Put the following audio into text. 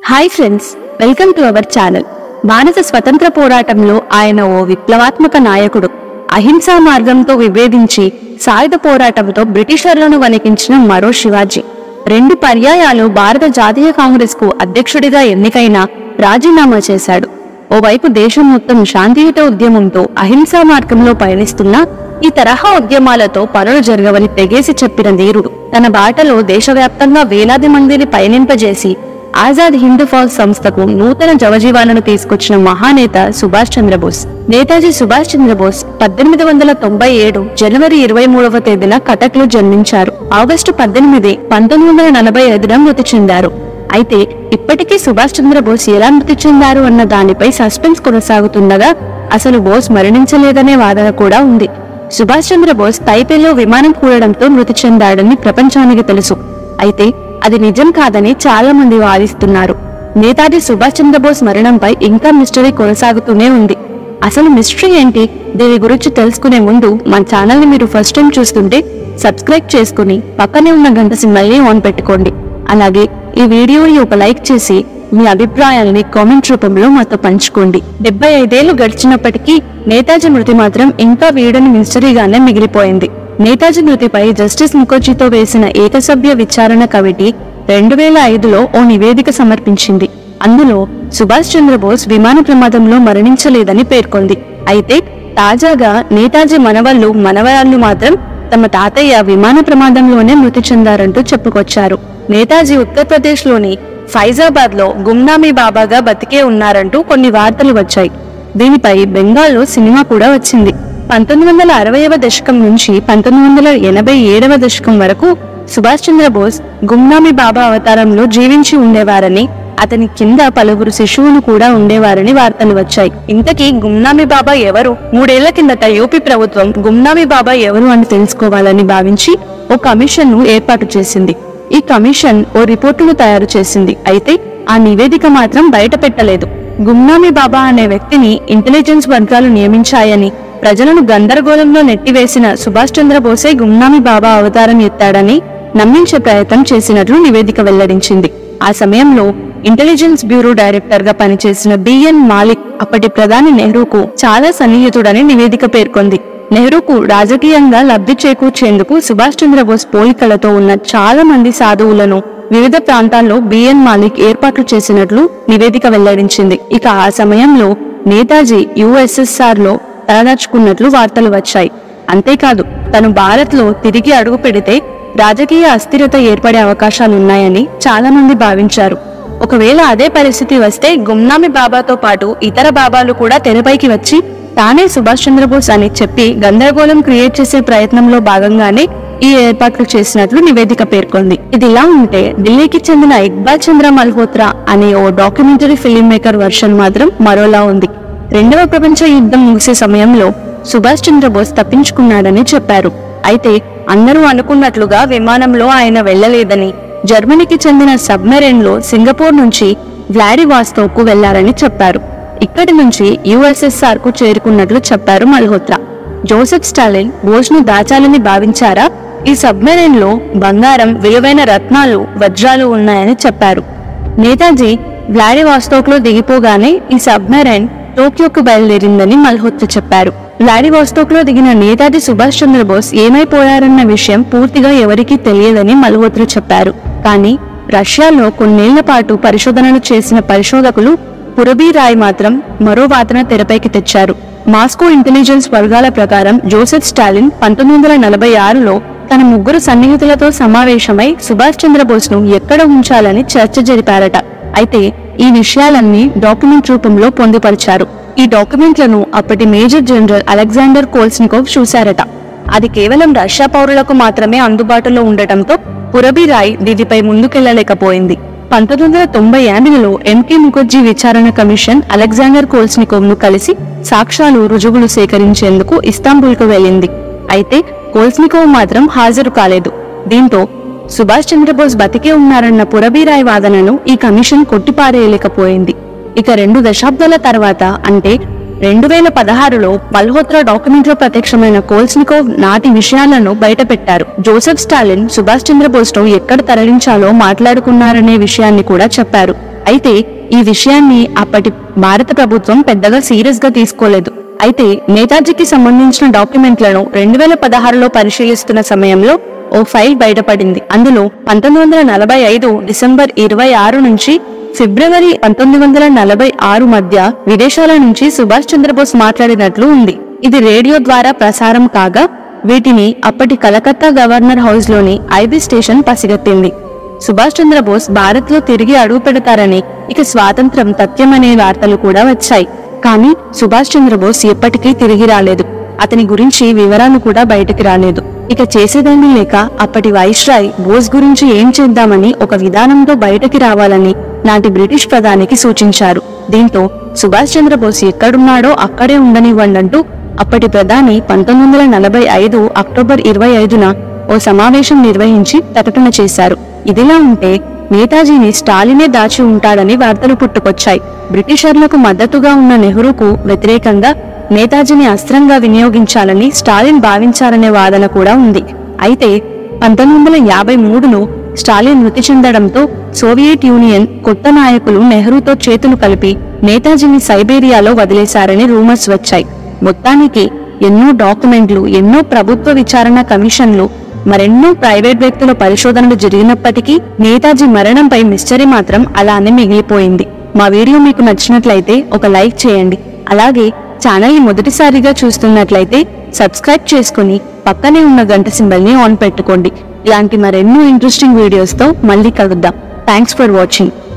hi friends welcome to our channel భారత స్వతంత్ర పోరాటంలో ఆయన ఓ విప్లవాత్మక నాయకుడు అహింసా మార్గంతో విభేదించి సాయుధ పోరాటంతో బ్రిటిషర్లను వణికించిన మరో శివాజీ రెండు పర్యాయాలు భారత జాతీయ కాంగ్రెస్ కు అధ్యక్షుడిగా ఎన్నికైన రాజీనామా చేశాడు ఓవైపు దేశం మొత్తం శాంతియుత ఉద్యమంతో అహింసా మార్గంలో పయనిస్తున్నా ఈ తరహా ఉద్యమాలతో పనులు జరగవని తెగేసి చెప్పిన ధీరుడు తన బాటలో దేశవ్యాప్తంగా వేలాది మందిని పయనింపజేసి ఆజాద్ హిందూ ఫౌజ్ సంస్థకు నూతన జవజీవాలను తీసుకొచ్చిన మహానేత సుభాష్ చంద్రబోస్ నేతాజీ సుభాష్ చంద్రబోస్ పద్దెనిమిది వందల తొంభై ఏడు జనవరి ఇరవై మూడవ తేదీన కటక్లో జన్మించారు ఆగస్టు పద్దెనిమిది పంతొమ్మిది వందల నలభై ఐదున మృతి చెందారు అయితే ఇప్పటికీ సుభాష్ చంద్రబోస్ ఎలా మృతి చెందారు అన్న దానిపై సస్పెన్స్ కొనసాగుతుండగా అసలు బోస్ మరణించలేదనే వాదన కూడా ఉంది సుభాష్ చంద్రబోస్ తైపేలో విమానం కూలడంతో మృతి చెందాడని ప్రపంచానికి తెలుసు అయితే అది నిజం కాదని చాలా మంది వాదిస్తున్నారు నేతాజీ సుభాష్ చంద్రబోస్ మరణంపై ఇంకా మిస్టరీ కొనసాగుతూనే ఉంది అసలు మిస్టరీ ఏంటి దీని గురించి తెలుసుకునే ముందు మన ఛానల్ ని మీరు ఫస్ట్ టైం చూస్తుంటే సబ్స్క్రైబ్ చేసుకుని పక్కనే ఉన్న గంట సింబల్ని ఆన్ పెట్టుకోండి అలాగే ఈ వీడియోని ఒక లైక్ చేసి మీ అభిప్రాయాలని కామెంట్ రూపంలో మాతో పంచుకోండి డెబ్బై ఐదేళ్లు గడిచినప్పటికీ నేతాజీ మృతి మాత్రం ఇంకా వీడని మిస్టరీగానే మిగిలిపోయింది నేతాజీ మృతిపై జస్టిస్ ముఖర్జీతో వేసిన ఏకసభ్య విచారణ కమిటీ రెండు వేల ఐదులో ఓ నివేదిక సమర్పించింది అందులో సుభాష్ చంద్రబోస్ విమాన ప్రమాదంలో మరణించలేదని పేర్కొంది అయితే తాజాగా నేతాజీ మనవళ్ళు మనవరాళ్ళు మాత్రం తమ తాతయ్య విమాన ప్రమాదంలోనే మృతి చెందారంటూ చెప్పుకొచ్చారు నేతాజీ ఉత్తరప్రదేశ్ లోని ఫైజాబాద్ లో గుమ్నామీ బాబాగా బతికే ఉన్నారంటూ కొన్ని వార్తలు వచ్చాయి దీనిపై బెంగాల్లో సినిమా కూడా వచ్చింది పంతొమ్మిది వందల అరవైవ దశకం నుంచి పంతొమ్మిది వందల ఎనభై ఏడవ దశకం వరకు సుభాష్ చంద్రబోస్ గుమ్నామి బాబా అవతారంలో జీవించి ఉండేవారని అతని కింద పలువురు శిశువులు కూడా ఉండేవారని వార్తలు వచ్చాయి ఇంతకీ గుమ్నామి బాబా ఎవరు మూడేళ్ల కిందట యూపీ ప్రభుత్వం గుమ్నామి బాబా ఎవరు అని తెలుసుకోవాలని భావించి ఓ కమిషన్ ను ఏర్పాటు చేసింది ఈ కమిషన్ ఓ రిపోర్టును తయారు చేసింది అయితే ఆ నివేదిక మాత్రం బయట పెట్టలేదు గుమ్నామి బాబా అనే వ్యక్తిని ఇంటెలిజెన్స్ వర్గాలు నియమించాయని ప్రజలను గందరగోళంలో నెట్టివేసిన సుభాష్ చంద్రబోసే గుమ్నామి బాబా అవతారం ఎత్తాడని నమ్మించే ప్రయత్నం చేసినట్లు నివేదిక వెల్లడించింది ఆ సమయంలో ఇంటెలిజెన్స్ బ్యూరో డైరెక్టర్ గా పనిచేసిన బిఎన్ మాలిక్ అప్పటి ప్రధాని నెహ్రూకు చాలా సన్నిహితుడని నివేదిక పేర్కొంది నెహ్రూకు రాజకీయంగా లబ్ధి చేకూర్చేందుకు సుభాష్ చంద్రబోస్ పోలికలతో ఉన్న చాలా మంది సాధువులను వివిధ ప్రాంతాల్లో బిఎన్ మాలిక్ ఏర్పాట్లు చేసినట్లు నివేదిక వెల్లడించింది ఇక ఆ సమయంలో నేతాజీ యుఎస్ఎస్ఆర్ లో తలదాచుకున్నట్లు వార్తలు వచ్చాయి అంతేకాదు తను భారత్ లో తిరిగి అడుగు పెడితే రాజకీయ అస్థిరత ఏర్పడే అవకాశాలున్నాయని చాలా మంది భావించారు ఒకవేళ అదే పరిస్థితి వస్తే గుమ్నామి బాబాతో పాటు ఇతర బాబాలు కూడా తెరపైకి వచ్చి తానే సుభాష్ చంద్రబోస్ అని చెప్పి గందరగోళం క్రియేట్ చేసే ప్రయత్నంలో భాగంగానే ఈ ఏర్పాట్లు చేసినట్లు నివేదిక పేర్కొంది ఇది ఇలా ఉంటే ఢిల్లీకి చెందిన ఇక్బాల్ చంద్ర మల్హోత్రా అనే ఓ డాక్యుమెంటరీ ఫిల్మ్ మేకర్ వర్షన్ మాత్రం మరోలా ఉంది రెండవ ప్రపంచ యుద్ధం ముగిసే సమయంలో సుభాష్ చంద్రబోస్ తప్పించుకున్నాడని చెప్పారు అయితే అందరూ అనుకున్నట్లుగా విమానంలో ఆయన వెళ్లలేదని జర్మనీకి చెందిన సబ్మెరైన్ లో సింగపూర్ నుంచి వ్లాడివాస్తోవ్ కు వెళ్లారని చెప్పారు ఇక్కడి నుంచి యుఎస్ఎస్ఆర్ కు చేరుకున్నట్లు చెప్పారు మల్హోత్రా జోసెఫ్ స్టాలిన్ బోస్ ను దాచాలని భావించారా ఈ సబ్మెరైన్ లో బంగారం విలువైన రత్నాలు వజ్రాలు ఉన్నాయని చెప్పారు నేతాజీ వ్లాడివాస్తోక్ లో దిగిపోగానే ఈ సబ్మెరైన్ టోక్యోకు బయలుదేరిందని మల్హోత్రా చెప్పారు వ్లాడివాస్తోక్ లో దిగిన నేతాజీ సుభాష్ చంద్రబోస్ ఏమైపోయారన్న విషయం పూర్తిగా ఎవరికీ తెలియదని మల్హోత్రా చెప్పారు కానీ రష్యాలో కొన్నేళ్ల పాటు పరిశోధనలు చేసిన పరిశోధకులు పురబీ రాయ్ మాత్రం మరో వాదన తెరపైకి తెచ్చారు మాస్కో ఇంటెలిజెన్స్ వర్గాల ప్రకారం జోసెఫ్ స్టాలిన్ పంతొమ్మిది వందల నలభై ఆరులో తన ముగ్గురు సన్నిహితులతో సమావేశమై సుభాష్ చంద్రబోస్ ను ఎక్కడ ఉంచాలని చర్చ జరిపారట అయితే ఈ విషయాలన్నీ డాక్యుమెంట్ రూపంలో పొందుపరిచారు ఈ డాక్యుమెంట్లను అప్పటి మేజర్ జనరల్ అలెగ్జాండర్ కోల్స్నికోవ్ చూశారట అది కేవలం రష్యా పౌరులకు మాత్రమే అందుబాటులో ఉండటంతో పురబీ రాయ్ దీనిపై ముందుకెళ్లలేకపోయింది పంతొమ్మిది వందల తొంభై ఎనిమిదిలో ఎంకే ముఖర్జీ విచారణ కమిషన్ అలెగ్జాండర్ కోల్స్నికోవ్ ను కలిసి సాక్ష్యాలు రుజువులు సేకరించేందుకు ఇస్తాంబుల్ కు వెళ్ళింది అయితే కోల్స్నికోవ్ మాత్రం హాజరు కాలేదు దీంతో సుభాష్ చంద్రబోస్ బతికే ఉన్నారన్న పురబీరాయ్ వాదనను ఈ కమిషన్ కొట్టిపారేయలేకపోయింది ఇక రెండు దశాబ్దాల తర్వాత అంటే రెండు వేల పదహారులో మల్హోత్రా డాక్యుమెంట్ లో ప్రత్యక్షమైన కోల్స్నికోవ్ నాటి విషయాలను బయటపెట్టారు జోసెఫ్ స్టాలిన్ సుభాష్ చంద్రబోస్ ను ఎక్కడ తరలించాలో మాట్లాడుకున్నారనే విషయాన్ని కూడా చెప్పారు అయితే ఈ విషయాన్ని అప్పటి భారత ప్రభుత్వం పెద్దగా సీరియస్ గా తీసుకోలేదు అయితే నేతాజీకి సంబంధించిన డాక్యుమెంట్లను రెండు వేల పదహారులో పరిశీలిస్తున్న సమయంలో ఓ ఫైల్ బయటపడింది అందులో పంతొమ్మిది వందల నలభై ఐదు డిసెంబర్ ఇరవై ఆరు నుంచి ఫిబ్రవరి పంతొమ్మిది వందల నలభై ఆరు మధ్య విదేశాల నుంచి సుభాష్ చంద్రబోస్ మాట్లాడినట్లు ఉంది ఇది రేడియో ద్వారా ప్రసారం కాగా వీటిని అప్పటి కలకత్తా గవర్నర్ హౌస్ లోని ఐబీ స్టేషన్ పసిగట్టింది సుభాష్ చంద్రబోస్ భారత్ లో తిరిగి అడుగు పెడతారని ఇక స్వాతంత్రం తథ్యమనే వార్తలు కూడా వచ్చాయి కానీ సుభాష్ చంద్రబోస్ ఎప్పటికీ తిరిగి రాలేదు అతని గురించి వివరాలు కూడా బయటకు రాలేదు ఇక చేసేదాన్ని లేక అప్పటి వైస్రాయ్ బోస్ గురించి ఏం చేద్దామని ఒక విధానంతో బయటకి రావాలని నాటి బ్రిటిష్ ప్రధానికి సూచించారు దీంతో సుభాష్ చంద్రబోస్ ఎక్కడున్నాడో అక్కడే ఉండనివ్వండంటూ అప్పటి ప్రధాని పంతొమ్మిది వందల నలభై ఐదు అక్టోబర్ ఇరవై ఐదున ఓ సమావేశం నిర్వహించి ప్రకటన చేశారు ఇదిలా ఉంటే నేతాజీని స్టాలినే దాచి ఉంటాడని వార్తలు పుట్టుకొచ్చాయి బ్రిటిషర్లకు మద్దతుగా ఉన్న నెహ్రూకు వ్యతిరేకంగా నేతాజీని అస్త్రంగా వినియోగించాలని స్టాలిన్ భావించారనే వాదన కూడా ఉంది అయితే పంతొమ్మిది వందల యాభై మూడులో స్టాలిన్ మృతి చెందడంతో సోవియట్ యూనియన్ కొత్త నాయకులు నెహ్రూతో చేతులు కలిపి నేతాజీని సైబేరియాలో వదిలేశారని రూమర్స్ వచ్చాయి మొత్తానికి ఎన్నో డాక్యుమెంట్లు ఎన్నో ప్రభుత్వ విచారణ కమిషన్లు మరెన్నో ప్రైవేట్ వ్యక్తుల పరిశోధనలు జరిగినప్పటికీ నేతాజీ మరణంపై మిస్టరీ మాత్రం అలానే మిగిలిపోయింది మా వీడియో మీకు నచ్చినట్లయితే ఒక లైక్ చేయండి అలాగే ఛానల్ ని మొదటిసారిగా చూస్తున్నట్లయితే సబ్స్క్రైబ్ చేసుకుని పక్కనే ఉన్న గంట సింబల్ ని ఆన్ పెట్టుకోండి ఇలాంటి మరెన్నో ఇంట్రెస్టింగ్ వీడియోస్ తో మళ్ళీ కలుద్దాం థ్యాంక్స్ ఫర్ వాచింగ్